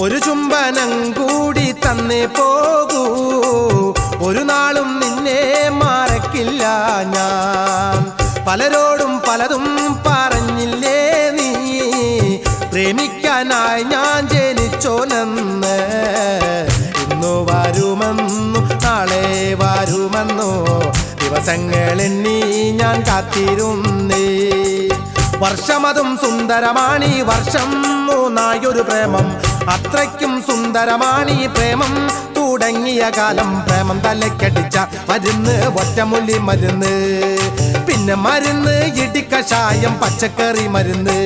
ഒരു ചുംബനം കൂടി തന്നേ പോകൂ ഒരു നാളും നിന്നെ മറക്കില്ല ഞാൻ പലരോടും പലതും പറഞ്ഞില്ലേ നീ പ്രേമിക്കാനായി ഞാൻ ജനിച്ചോനെന്ന് ഇന്നു വരുമെന്നു നാളെ വരുമെന്നോ ദിവസങ്ങൾ എണ്ണി ഞാൻ കാത്തിരുന്നേ വർഷമതും സുന്ദരമാണി വർഷം മൂന്നായൊരു പ്രേമം അത്രയ്ക്കും സുന്ദരമാണി പ്രേമം തുടങ്ങിയ കാലം പ്രേമം തലക്കടിച്ച മരുന്ന് ഒറ്റമൊല്ലി മരുന്ന് പിന്നെ മരുന്ന് ഇടിക്കഷായം പച്ചക്കറി മരുന്ന്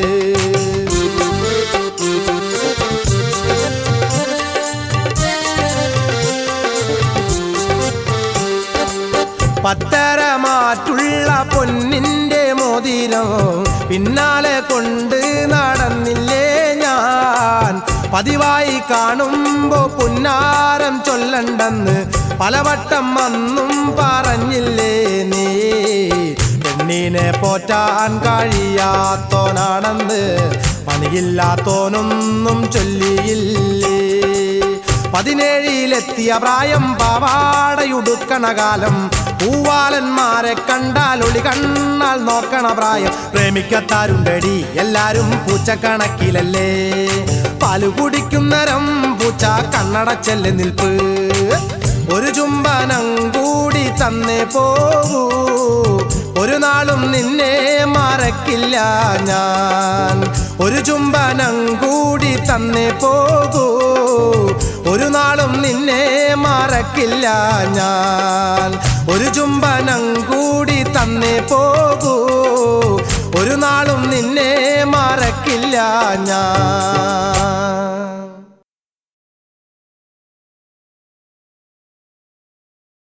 പത്തരമാറ്റുള്ള പൊന്നിന്റെ മോതിരം പിന്നാലെ കൊണ്ട് നടന്നില്ലേ ഞാൻ പതിവായി കാണുമ്പോ പുന്നാരം ചൊല്ലണ്ടെന്ന് പലവട്ടം അന്നും പറഞ്ഞില്ലേ നീ പെണ്ണിനെ പോറ്റാൻ കഴിയാത്തോനാണെന്ന് പണിയില്ലാത്തോനൊന്നും ചൊല്ലിയില്ലേ പതിനേഴിലെത്തിയ പ്രായം പാവാടയുടുക്കണ കാലം പൂവാലന്മാരെ കണ്ടാൽ ഒളി കണ്ണാൽ നോക്കണ പ്രായം പ്രേമിക്കത്താരുണ്ടടി എല്ലാരും പൂച്ചക്കണക്കിലല്ലേ പാല് കുടിക്കുന്നരം പൂച്ച കണ്ണടച്ചല്ലേ നിൽപ്പ് ഒരു ചുംബനം കൂടി തന്നേ പോകൂ ഒരു നാളും നിന്നെ മറക്കില്ല ഞാൻ ഒരു ചുംബനം കൂടി തന്നേ പോകൂ ഒരു നാളും നിന്നെ മറക്കില്ല ഞാൻ ഒരു ചുംബനം കൂടി തന്നേ പോകൂ ഒരു നാളും നിന്നെ മറക്കില്ല ഞാൻ